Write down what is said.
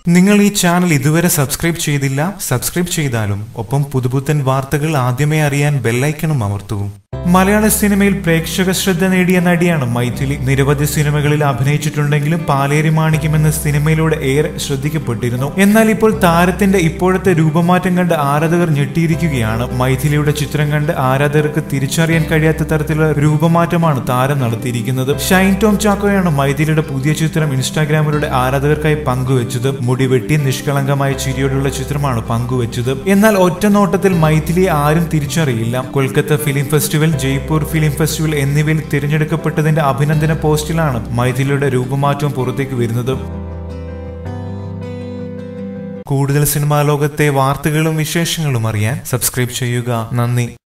നിങ്ങൾ ഈ ചാനൽ ഇതുവരെ സബ്സ്ക്രൈബ് ചെയ്തില്ല സബ്സ്ക്രൈബ് ചെയ്താലും ഒപ്പം പുതുപുത്തൻ വാർത്തകൾ ആദ്യമേ അറിയാൻ ബെല്ലൈക്കണും അമർത്തൂ മലയാള സിനിമയിൽ പ്രേക്ഷക ശ്രദ്ധ നേടിയ നടിയാണ് മൈഥിലി നിരവധി സിനിമകളിൽ അഭിനയിച്ചിട്ടുണ്ടെങ്കിലും പാലേരി മാണിക്യം എന്ന സിനിമയിലൂടെ ഏറെ ശ്രദ്ധിക്കപ്പെട്ടിരുന്നു എന്നാൽ ഇപ്പോൾ താരത്തിന്റെ ഇപ്പോഴത്തെ രൂപമാറ്റം കണ്ട് ആരാധകർ ഞെട്ടിയിരിക്കുകയാണ് മൈഥിലിയുടെ ചിത്രം കണ്ട് ആരാധകർക്ക് തിരിച്ചറിയാൻ കഴിയാത്ത തരത്തിലുള്ള രൂപമാറ്റമാണ് താരം നടത്തിയിരിക്കുന്നത് ഷൈൻ ടോം ചാക്കോയാണ് മൈഥിലിയുടെ പുതിയ ചിത്രം ഇൻസ്റ്റാഗ്രാമിലൂടെ ആരാധകർക്കായി പങ്കുവച്ചത് മുടി വെട്ടി നിഷ്കളങ്കമായ ചിരിയോടുള്ള ചിത്രമാണ് പങ്കുവച്ചത് എന്നാൽ ഒറ്റ നോട്ടത്തിൽ മൈഥിലിയെ ആരും തിരിച്ചറിയില്ല Kolkata film festival Jaipur film festival എന്നിവയിൽ തിരഞ്ഞെടുക്കപ്പെട്ടതിന്റെ അഭിനന്ദന പോസ്റ്റിലാണ് മൈഥിലിയുടെ രൂപമാറ്റവും പുറത്തേക്ക് വരുന്നത് കൂടുതൽ സിനിമാ ലോകത്തെ വാർത്തകളും വിശേഷങ്ങളും അറിയാൻ സബ്സ്ക്രൈബ് ചെയ്യുക നന്ദി